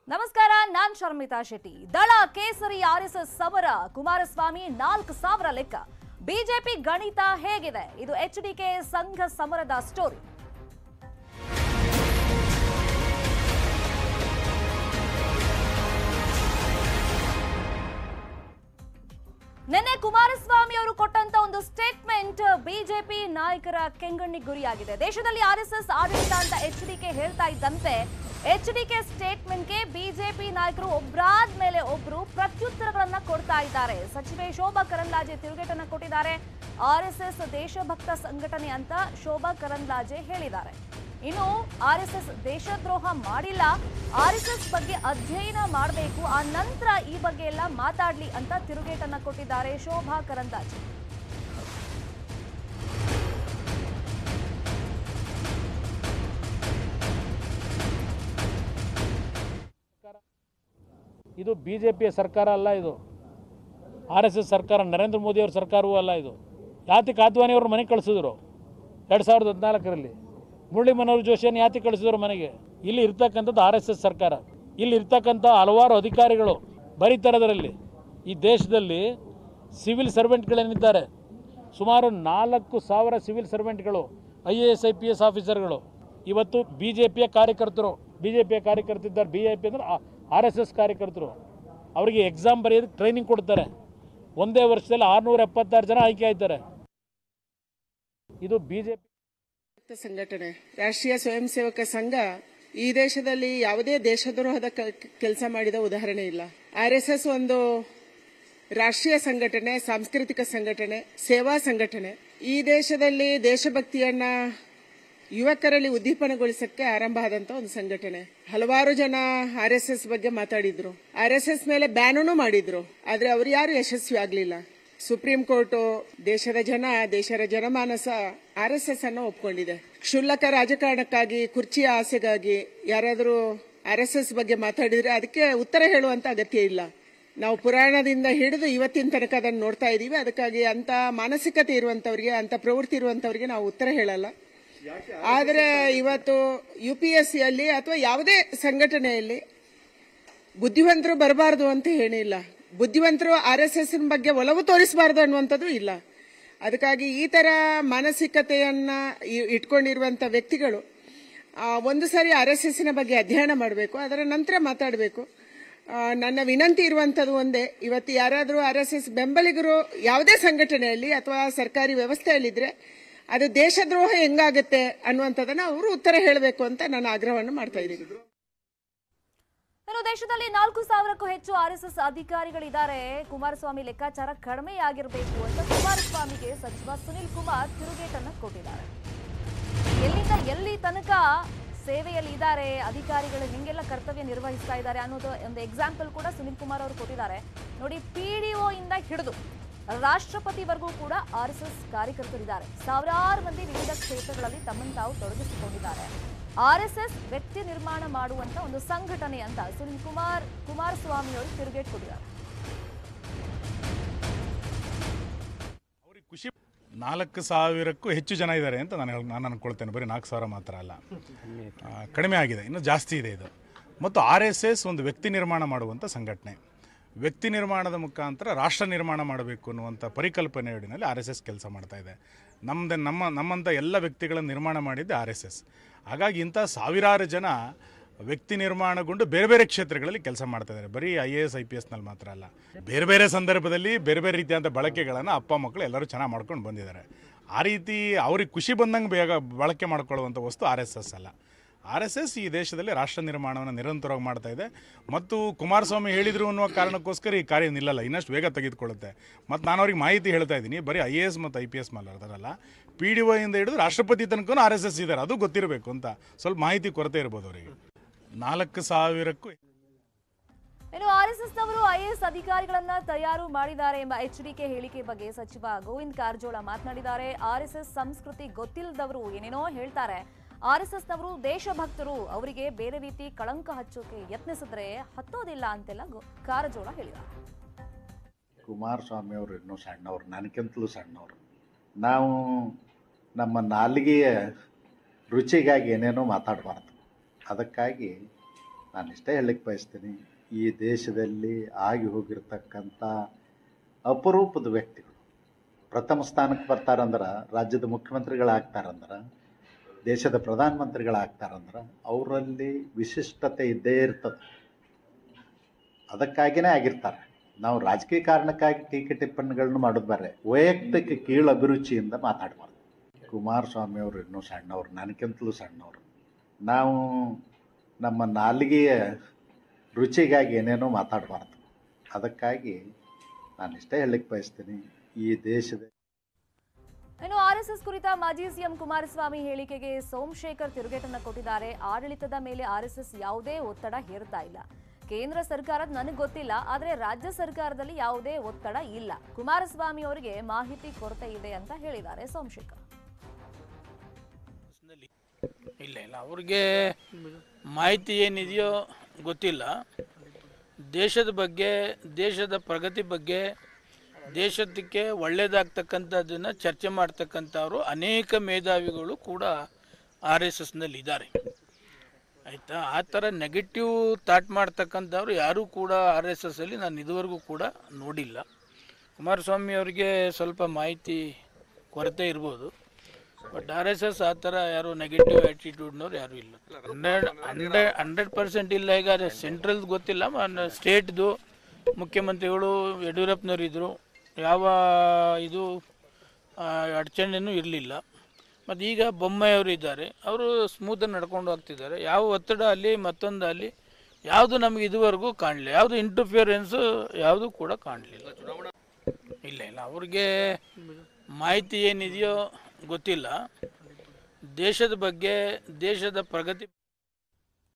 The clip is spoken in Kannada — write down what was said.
ನಮಸ್ಕಾರ ನಾನ್ ಶರ್ಮಿತಾ ಶೆಟ್ಟಿ ದಳ ಕೇಸರಿ ಆರ್ಎಸ್ಎಸ್ ಸಮರ ಕುಮಾರಸ್ವಾಮಿ ನಾಲ್ಕು ಸಾವಿರ ಲೆಕ್ಕ ಬಿಜೆಪಿ ಗಣಿತ ಹೇಗಿದೆ ಇದು ಎಚ್ಡಿಕೆ ಸಂಘ ಸಮರದ ಸ್ಟೋರಿ ನಿನ್ನೆ ಕುಮಾರಸ್ವಾಮಿ ಅವರು ಕೊಟ್ಟಂತ ಒಂದು ಸ್ಟೇಟ್ಮೆಂಟ್ ಬಿಜೆಪಿ ನಾಯಕರ ಕೆಂಗಣ್ಣಿಗೆ ಗುರಿಯಾಗಿದೆ ದೇಶದಲ್ಲಿ ಆರ್ಎಸ್ಎಸ್ ಆಡಳಿತ ಅಂತ ಎಚ್ಡಿಕೆ ಹೇಳ್ತಾ ಇದ್ದಂತೆ ಎಚ್ಡಿಕೆ ಸ್ಟೇಟ್ಮೆಂಟ್ಗೆ ಬಿಜೆಪಿ ನಾಯಕರು ಒಬ್ರಾದ ಮೇಲೆ ಒಬ್ರು ಪ್ರತ್ಯುತ್ತರಗಳನ್ನ ಕೊಡ್ತಾ ಇದ್ದಾರೆ ಸಚಿವೆ ಶೋಭಾ ಕರಂದ್ಲಾಜೆ ತಿರುಗೇಟನ್ನ ಕೊಟ್ಟಿದ್ದಾರೆ ಆರ್ಎಸ್ಎಸ್ ದೇಶಭಕ್ತ ಸಂಘಟನೆ ಅಂತ ಶೋಭಾ ಕರಂದ್ಲಾಜೆ ಹೇಳಿದ್ದಾರೆ ಇನ್ನು ಆರ್ಎಸ್ಎಸ್ ದೇಶದ್ರೋಹ ಮಾಡಿಲ್ಲ ಆರ್ಎಸ್ಎಸ್ ಬಗ್ಗೆ ಅಧ್ಯಯನ ಮಾಡಬೇಕು ಆ ನಂತರ ಈ ಬಗ್ಗೆ ಎಲ್ಲ ಮಾತಾಡ್ಲಿ ಅಂತ ತಿರುಗೇಟನ್ನ ಕೊಟ್ಟಿದ್ದಾರೆ ಶೋಭಾ ಕರಂದ್ಲಾಜೆ ಇದು ಬಿ ಜೆ ಪಿಯ ಸರ್ಕಾರ ಅಲ್ಲ ಇದು ಆರ್ ಎಸ್ ಎಸ್ ಸರ್ಕಾರ ನರೇಂದ್ರ ಮೋದಿಯವ್ರ ಸರ್ಕಾರವೂ ಅಲ್ಲ ಇದು ಯಾತಿ ಕಾದ್ವಾನಿಯವ್ರ ಮನೆಗೆ ಕಳಿಸಿದ್ರು ಎರಡು ಸಾವಿರದ ಹದಿನಾಲ್ಕರಲ್ಲಿ ಮುರಳಿ ಮನೋಹರ್ ಜೋಶಿಯನ್ನು ಯಾತಿ ಕಳಿಸಿದ್ರು ಮನೆಗೆ ಇಲ್ಲಿ ಇರ್ತಕ್ಕಂಥದ್ದು ಆರ್ ಎಸ್ ಎಸ್ ಸರ್ಕಾರ ಇಲ್ಲಿ ಇರ್ತಕ್ಕಂಥ ಹಲವಾರು ಅಧಿಕಾರಿಗಳು ಬರೀತಾರದರಲ್ಲಿ ಈ ದೇಶದಲ್ಲಿ ಸಿವಿಲ್ ಸರ್ವೆಂಟ್ಗಳೇನಿದ್ದಾರೆ ಸುಮಾರು ನಾಲ್ಕು ಸಾವಿರ ಸಿವಿಲ್ ಸರ್ವೆಂಟ್ಗಳು I A S I P S ಆಫೀಸರ್ಗಳು ಇವತ್ತು ಬಿ ಜೆ ಪಿಯ ಕಾರ್ಯಕರ್ತರು ಬಿ ಜೆ ಪಿಯ ಕಾರ್ಯಕರ್ತಿದ್ದಾರೆ ಬಿ ಜೆ ಪಿ ಅಂದರೆ ಆರ್ ಎಸ್ ಎಸ್ ಕಾರ್ಯಕರ್ತರು ಅವರಿಗೆ ಎಕ್ಸಾಮ್ ಬರೆಯೋದಕ್ಕೆ ಟ್ರೈನಿಂಗ್ ಕೊಡ್ತಾರೆ ಒಂದೇ ವರ್ಷದಲ್ಲಿ ಆರುನೂರ ಎಪ್ಪತ್ತಾರು ಜನ ಆಯ್ಕೆ ಆಯ್ತಾರೆ ಇದು ಬಿ ಜೆ ಪಿ ಮುಕ್ತ ಸಂಘಟನೆ ರಾಷ್ಟ್ರೀಯ ಸ್ವಯಂ ಸೇವಕ ಸಂಘ ಈ ದೇಶದಲ್ಲಿ ಯಾವುದೇ ದೇಶದ್ರೋಹದ ಕೆಲಸ ಮಾಡಿದ ಉದಾಹರಣೆ ಇಲ್ಲ ಆರ್ ಎಸ್ ಎಸ್ ಒಂದು ರಾಷ್ಟ್ರೀಯ ಸಂಘಟನೆ ಸಾಂಸ್ಕೃತಿಕ ಸಂಘಟನೆ ಸೇವಾ ಸಂಘಟನೆ ಈ ದೇಶದಲ್ಲಿ ದೇಶಭಕ್ತಿಯನ್ನ ಯುವಕರಲ್ಲಿ ಉದ್ದೀಪನಗೊಳಿಸಕ್ಕೆ ಆರಂಭ ಆದಂತ ಒಂದು ಸಂಘಟನೆ ಹಲವಾರು ಜನ ಆರ್ ಎಸ್ ಎಸ್ ಬಗ್ಗೆ ಮಾತಾಡಿದ್ರು ಆರ್ ಎಸ್ ಎಸ್ ಮೇಲೆ ಬ್ಯಾನೂ ಮಾಡಿದ್ರು ಆದ್ರೆ ಅವರು ಯಾರು ಯಶಸ್ವಿ ಆಗ್ಲಿಲ್ಲ ಸುಪ್ರೀಂ ಕೋರ್ಟ್ ದೇಶದ ಜನ ದೇಶದ ಜನಮಾನಸ ಆರ್ ಎಸ್ ಎಸ್ ಅನ್ನು ಒಪ್ಕೊಂಡಿದೆ ಕ್ಷುಲ್ಲಕ ರಾಜಕಾರಣಕ್ಕಾಗಿ ಕುರ್ಚಿಯ ಆಸೆಗಾಗಿ ಯಾರಾದರೂ ಆರ್ ಎಸ್ ಎಸ್ ಬಗ್ಗೆ ಮಾತಾಡಿದ್ರೆ ಅದಕ್ಕೆ ಉತ್ತರ ಹೇಳುವಂತ ಅಗತ್ಯ ಇಲ್ಲ ನಾವು ಪುರಾಣದಿಂದ ಹಿಡಿದು ಇವತ್ತಿನ ತನಕ ಅದನ್ನು ನೋಡ್ತಾ ಇದೀವಿ ಅದಕ್ಕಾಗಿ ಅಂತ ಮಾನಸಿಕತೆ ಇರುವಂತವರಿಗೆ ಅಂತ ಪ್ರವೃತ್ತಿ ಇರುವಂತವರಿಗೆ ನಾವು ಉತ್ತರ ಹೇಳಲ್ಲ ಆದರೆ ಇವತ್ತು ಯು ಪಿ ಎಸ್ ಸಿಯಲ್ಲಿ ಅಥವಾ ಯಾವುದೇ ಸಂಘಟನೆಯಲ್ಲಿ ಬುದ್ಧಿವಂತರು ಬರಬಾರ್ದು ಅಂತ ಏನಿಲ್ಲ ಬುದ್ಧಿವಂತರು ಆರ್ ಎಸ್ ಎಸ್ ಬಗ್ಗೆ ಒಲವು ತೋರಿಸಬಾರ್ದು ಅನ್ನುವಂಥದ್ದು ಇಲ್ಲ ಅದಕ್ಕಾಗಿ ಈ ತರ ಮಾನಸಿಕತೆಯನ್ನ ಇ- ಇಟ್ಕೊಂಡಿರುವಂತ ವ್ಯಕ್ತಿಗಳು ಆ, ಒಂದು ಸಾರಿ ಆರ್ ಎಸ್ ಎಸ್ಸಿನ ಬಗ್ಗೆ ಅಧ್ಯಯನ ಮಾಡಬೇಕು ಅದರ ನಂತರ ಮಾತಾಡಬೇಕು ನನ್ನ ವಿನಂತಿ ಇರುವಂಥದ್ದು ಒಂದೇ ಇವತ್ತು ಯಾರಾದರೂ ಆರ್ ಎಸ್ ಎಸ್ ಬೆಂಬಲಿಗರು ಯಾವುದೇ ಸಂಘಟನೆಯಲ್ಲಿ ಅಥವಾ ಸರ್ಕಾರಿ ವ್ಯವಸ್ಥೆಯಲ್ಲಿದ್ರೆ ಅದು ದೇಶದ್ರೋಹ ಹೆಂಗಾಗುತ್ತೆ ಅನ್ನುವಂಥದ್ದನ್ನ ಅವರು ಉತ್ತರ ಹೇಳಬೇಕು ಅಂತ ನಾನು ಆಗ್ರಹವನ್ನು ಮಾಡ್ತಾ ಇದ್ದೀನಿ ಇನ್ನು ದೇಶದಲ್ಲಿ ನಾಲ್ಕು ಸಾವಿರಕ್ಕೂ ಹೆಚ್ಚು ಆರ್ಎಸ್ಎಸ್ ಅಧಿಕಾರಿಗಳಿದ್ದಾರೆ ಕುಮಾರಸ್ವಾಮಿ ಲೆಕ್ಕಾಚಾರ ಕಡಿಮೆಯಾಗಿರಬೇಕು ಅಂತ ಕುಮಾರಸ್ವಾಮಿಗೆ ಸಚಿವ ಸುನಿಲ್ ಕುಮಾರ್ ತಿರುಗೇಟನ್ನ ಕೊಟ್ಟಿದ್ದಾರೆ ಎಲ್ಲಿಂದ ಎಲ್ಲಿ ತನಕ ಸೇವೆಯಲ್ಲಿ ಇದ್ದಾರೆ ಅಧಿಕಾರಿಗಳು ಹೆಂಗೆಲ್ಲ ಕರ್ತವ್ಯ ನಿರ್ವಹಿಸ್ತಾ ಇದ್ದಾರೆ ಅನ್ನೋದು ಒಂದು ಎಕ್ಸಾಂಪಲ್ ಕೂಡ ಸುನಿಲ್ ಕುಮಾರ್ ಅವರು ಕೊಟ್ಟಿದ್ದಾರೆ ನೋಡಿ ಪಿಡಿಒ ಇಂದ ಹಿಡಿದು ರಾಷ್ಟ್ರಪತಿವರೆಗೂ ಕೂಡ ಆರ್ಎಸ್ಎಸ್ ಕಾರ್ಯಕರ್ತರಿದ್ದಾರೆ ಸಾವಿರಾರು ಮಂದಿ ವಿವಿಧ ಕ್ಷೇತ್ರಗಳಲ್ಲಿ ತಮ್ಮನ್ನು ತಾವು ತೊಡಗಿಸಿಕೊಂಡಿದ್ದಾರೆ ಆರ್ಎಸ್ಎಸ್ ವ್ಯಕ್ತಿ ನಿರ್ಮಾಣ ಮಾಡುವಂತ ಒಂದು ಸಂಘಟನೆ ಅಂತ ಸುನಿಲ್ ಕುಮಾರ್ ಕುಮಾರಸ್ವಾಮಿ ಅವರು ತಿರುಗೇಟ್ ಕೊಟ್ಟಿದ್ದಾರೆ ಅವ್ರಿಗೆ ಖುಷಿ ನಾಲ್ಕು ಸಾವಿರಕ್ಕೂ ಹೆಚ್ಚು ಜನ ಇದ್ದಾರೆ ಅಂತ ನಾನು ಹೇಳ್- ನಾನು ಅನ್ಕೊಳ್ತೇನೆ ಬರೀ ನಾಲ್ಕು ಸಾವಿರ ಮಾತ್ರ ಅಲ್ಲ ಆ, ಕಡಿಮೆ ಆಗಿದೆ ಇನ್ನೂ ಜಾಸ್ತಿ ಇದೆ ಇದು ಮತ್ತು ಆರ್ ಎಸ್ ಎಸ್ ಒಂದು ವ್ಯಕ್ತಿ ನಿರ್ಮಾಣ ಮಾಡುವಂಥ ಸಂಘಟನೆ ವ್ಯಕ್ತಿ ನಿರ್ಮಾಣದ ಮುಖಾಂತರ ರಾಷ್ಟ್ರ ನಿರ್ಮಾಣ ಮಾಡಬೇಕು ಅನ್ನುವಂಥ ಪರಿಕಲ್ಪನೆಯಡಿನಲ್ಲಿ ಆರ್ ಎಸ್ ಎಸ್ ಕೆಲಸ ಮಾಡ್ತಾ ಇದೆ ನಮ್ಮದೇ ನಮ್ಮ ನಮ್ಮಂಥ ಎಲ್ಲ ವ್ಯಕ್ತಿಗಳನ್ನು ನಿರ್ಮಾಣ ಮಾಡಿದ್ದೆ ಆರ್ ಎಸ್ ಎಸ್ ಹಾಗಾಗಿ ಇಂಥ ಸಾವಿರಾರು ಜನ ವ್ಯಕ್ತಿ ನಿರ್ಮಾಣಗೊಂಡು ಬೇರೆ ಬೇರೆ ಕ್ಷೇತ್ರಗಳಲ್ಲಿ ಕೆಲಸ ಮಾಡ್ತಾ ಇದ್ದಾರೆ ಬರೀ I A S I P ಎಸ್ನಲ್ಲಿ ಮಾತ್ರ ಅಲ್ಲ ಬೇರೆ ಬೇರೆ ಸಂದರ್ಭದಲ್ಲಿ ಬೇರೆ ಬೇರೆ ರೀತಿಯಾದ ಬಳಕೆಗಳನ್ನು ಅಪ್ಪ ಮಕ್ಕಳು ಎಲ್ಲರೂ ಚೆನ್ನಾಗಿ ಮಾಡ್ಕೊಂಡು ಬಂದಿದ್ದಾರೆ ಆ ರೀತಿ ಅವ್ರಿಗೆ ಖುಷಿ ಬಂದಂಗೆ ಬೇಗ ಬಳಕೆ ಮಾಡ್ಕೊಳ್ಳುವಂಥ ವಸ್ತು ಆರ್ ಎಸ್ ಎಸ್ ಅಲ್ಲ ಆರ್ ಎಸ್ ಎಸ್ ಈ ದೇಶದಲ್ಲಿ ರಾಷ್ಟ್ರ ನಿರ್ಮಾಣವನ್ನು ನಿರಂತರವಾಗಿ ಮಾಡ್ತಾ ಇದೆ ಮತ್ತು ಕುಮಾರಸ್ವಾಮಿ ಹೇಳಿದ್ರು ಅನ್ನುವ ಕಾರಣಕ್ಕೋಸ್ಕರ ಈ ಕಾರ್ಯ ನಿಲ್ಲಲ್ಲ ಇನ್ನಷ್ಟು ವೇಗ ತೆಗೆದುಕೊಳ್ಳುತ್ತೆ ಮತ್ತು ನಾನು ಅವ್ರಿಗೆ ಮಾಹಿತಿ ಹೇಳ್ತಾ ಇದ್ದೀನಿ ಬರೀ ಐ ಎ ಎಸ್ ಮತ್ತು ಐ ಪಿ ಎಸ್ ಮಾತಾಡ್ತಾರಲ್ಲ ಪಿ ಡಿ ಇಂದ ಹಿಡಿದು ರಾಷ್ಟ್ರಪತಿ ತನಕ ಆರ್ ಎಸ್ ಎಸ್ ಇದ್ದಾರೆ ಅದು ಗೊತ್ತಿರಬೇಕು ಅಂತ ಸ್ವಲ್ಪ ಮಾಹಿತಿ ಕೊರತೆ ಇರ್ಬೋದು ಅವರಿಗೆ ನಾಲ್ಕು ಸಾವಿರಕ್ಕೂ ಇನ್ನು ಆರ್ಎಸ್ಎಸ್ ನವರು ಐಎಎಸ್ ಅಧಿಕಾರಿಗಳನ್ನ ತಯಾರು ಮಾಡಿದ್ದಾರೆ ಎಂಬ ಎಚ್ಚರಿಕೆ ಹೇಳಿಕೆ ಬಗ್ಗೆ ಸಚಿವ ಗೋವಿಂದ್ ಕಾರಜೋಳ ಮಾತನಾಡಿದ್ದಾರೆ ಆರ್ಎಸ್ಎಸ್ ಸಂಸ್ಕೃತಿ ಗೊತ್ತಿಲ್ಲದವರು ಏನೇನೋ ಹೇಳ್ತಾರೆ ಆರ್ಎಸ್ಎಸ್ ನವರು ದೇಶಭಕ್ತರು ಅವರಿಗೆ ಬೇರೆ ರೀತಿ ಕಳಂಕ ಹಚ್ಚೋಕೆ ಯತ್ನಿಸಿದ್ರೆ ಹತ್ತೋದಿಲ್ಲ ಅಂತೆಲ್ಲ ಗೋ- ಕಾರಜೋಳ ಹೇಳಿದ್ದಾರೆ ಕುಮಾರಸ್ವಾಮಿ ಅವರು ಇನ್ನೂ ಸಣ್ಣವ್ರು ನನಗಿಂತಲೂ ಸಣ್ಣವರು ನಾವು ನಮ್ಮ ನಾಲಿಗೆಯ ರುಚಿಗಾಗಿ ಏನೇನೋ ಮಾತಾಡಬಾರ್ದು ಅದಕ್ಕಾಗಿ ನಾನು ಇಷ್ಟೇ ಹೇಳಲಿಕ್ಕೆ ಬಯಸ್ತೀನಿ ಈ ದೇಶದಲ್ಲಿ ಆಗಿ ಹೋಗಿರ್ತಕ್ಕಂಥ ಅಪರೂಪದ ವ್ಯಕ್ತಿಗಳು ಪ್ರಥಮ ಸ್ಥಾನಕ್ಕೆ ಬರ್ತಾರಂದ್ರೆ ರಾಜ್ಯದ ಮುಖ್ಯಮಂತ್ರಿಗಳಾಗ್ತಾರಂದ್ರೆ ದೇಶದ ಪ್ರಧಾನಮಂತ್ರಿಗಳಾಗ್ತಾರಂದ್ರೆ ಅವರಲ್ಲಿ ವಿಶಿಷ್ಟತೆ ಇದ್ದೇ ಇರ್ತದೆ ಅದಕ್ಕಾಗಿಯೇ ಆಗಿರ್ತಾರೆ ನಾವು ರಾಜಕೀಯ ಕಾರಣಕ್ಕಾಗಿ ಟೀಕೆ ಟಿಪ್ಪಣಿಗಳನ್ನು ಮಾಡೋದು ಬೇರೆ ವೈಯಕ್ತಿಕ ಕೀಳು ಅಭಿರುಚಿಯಿಂದ ಮಾತಾಡಬಾರ್ದು ಕುಮಾರಸ್ವಾಮಿ ಅವರು ಇನ್ನೂ ಸಣ್ಣವ್ರು ನನಗಿಂತಲೂ ಸಣ್ಣವರು ನಾವು ನಮ್ಮ ನಾಲಿಗೆಯ ರುಚಿಗಾಗಿ ಏನೇನೋ ಮಾತಾಡಬಾರ್ದು ಅದಕ್ಕಾಗಿ ನಾನು ಇಷ್ಟೇ ಹೇಳಲಿಕ್ಕೆ ಬಯಸ್ತೀನಿ ಈ ದೇಶದ ಇನ್ನು ಆರ್ಎಸ್ಎಸ್ ಕುರಿತ ಮಾಜಿ ಸಿಎಂ ಕುಮಾರಸ್ವಾಮಿ ಹೇಳಿಕೆಗೆ ಸೋಮಶೇಖರ್ ತಿರುಗೇಟನ್ನ ಕೊಟ್ಟಿದ್ದಾರೆ ಆಡಳಿತದ ಮೇಲೆ ಆರ್ಎಸ್ಎಸ್ ಯಾವುದೇ ಒತ್ತಡ ಹೇರ್ತಾ ಇಲ್ಲ ಕೇಂದ್ರ ಸರ್ಕಾರದ ನನಗೆ ಗೊತ್ತಿಲ್ಲ ಆದರೆ ರಾಜ್ಯ ಸರ್ಕಾರದಲ್ಲಿ ಯಾವುದೇ ಒತ್ತಡ ಇಲ್ಲ ಕುಮಾರಸ್ವಾಮಿ ಅವರಿಗೆ ಮಾಹಿತಿ ಕೊರತೆ ಇದೆ ಅಂತ ಹೇಳಿದ್ದಾರೆ ಸೋಮಶೇಖರ್ ಇಲ್ಲ ಇಲ್ಲ ಅವ್ರಿಗೆ ಮಾಹಿತಿ ಏನಿದೆಯೋ ಗೊತ್ತಿಲ್ಲ ದೇಶದ ಬಗ್ಗೆ ದೇಶದ ಪ್ರಗತಿ ಬಗ್ಗೆ ದೇಶಕ್ಕೆ ಒಳ್ಳೆಯದಾಗ್ತಕ್ಕಂಥದ್ದನ್ನು ಚರ್ಚೆ ಮಾಡ್ತಕ್ಕಂಥವ್ರು ಅನೇಕ ಮೇಧಾವಿಗಳು ಕೂಡ ಆರ್ ಎಸ್ ಎಸ್ನಲ್ಲಿ ಇದ್ದಾರೆ ಆಯಿತಾ ಆ ಥರ ನೆಗೆಟಿವ್ ಥಾಟ್ ಮಾಡ್ತಕ್ಕಂಥವ್ರು ಯಾರೂ ಕೂಡ ಆರ್ ಎಸ್ ಎಸ್ ಅಲ್ಲಿ ನಾನು ಇದುವರೆಗೂ ಕೂಡ ನೋಡಿಲ್ಲ ಕುಮಾರಸ್ವಾಮಿ ಅವರಿಗೆ ಸ್ವಲ್ಪ ಮಾಹಿತಿ ಕೊರತೆ ಇರ್ಬೋದು ಬಟ್ ಆರ್ ಎಸ್ ಎಸ್ ಆ ಥರ ಯಾರು ನೆಗೆಟಿವ್ ಆ್ಯಟಿಟ್ಯೂಡ್ನವ್ರು ಯಾರೂ ಇಲ್ಲ ಹಂಡ್ರೆಡ್ ಹಂಡ್ರೆಡ್ ಹಂಡ್ರೆಡ್ ಪರ್ಸೆಂಟ್ ಇಲ್ಲ ಈಗ ಸೆಂಟ್ರಲ್ದು ಗೊತ್ತಿಲ್ಲ ಸ್ಟೇಟ್ದು ಮುಖ್ಯಮಂತ್ರಿಗಳು ಯಡಿಯೂರಪ್ಪನವ್ರು ಇದ್ದರು ಯಾವ ಇದು ಆ, ಅಡಚಣೆನೂ ಇರಲಿಲ್ಲ ಮತ್ತು ಈಗ ಬೊಮ್ಮಾಯಿಯವರು ಇದ್ದಾರೆ ಅವರು ಸ್ಮೂತಾಗಿ ನಡ್ಕೊಂಡು ಹೋಗ್ತಿದ್ದಾರೆ ಯಾವ ಒತ್ತಡ ಅಲ್ಲಿ ಮತ್ತೊಂದು ಅಲ್ಲಿ ಯಾವುದು ನಮಗೆ ಇದುವರೆಗೂ ಕಾಣಲಿಲ್ಲ ಯಾವುದು ಇಂಟರ್ಫಿಯರೆನ್ಸು ಯಾವುದೂ ಕೂಡ ಕಾಣಲಿಲ್ಲ ಇಲ್ಲ ಇಲ್ಲ ಅವ್ರಿಗೆ ಮಾಹಿತಿ ಏನಿದೆಯೋ ಗೊತ್ತಿಲ್ಲ ದೇಶದ ಬಗ್ಗೆ ದೇಶದ ಪ್ರಗತಿ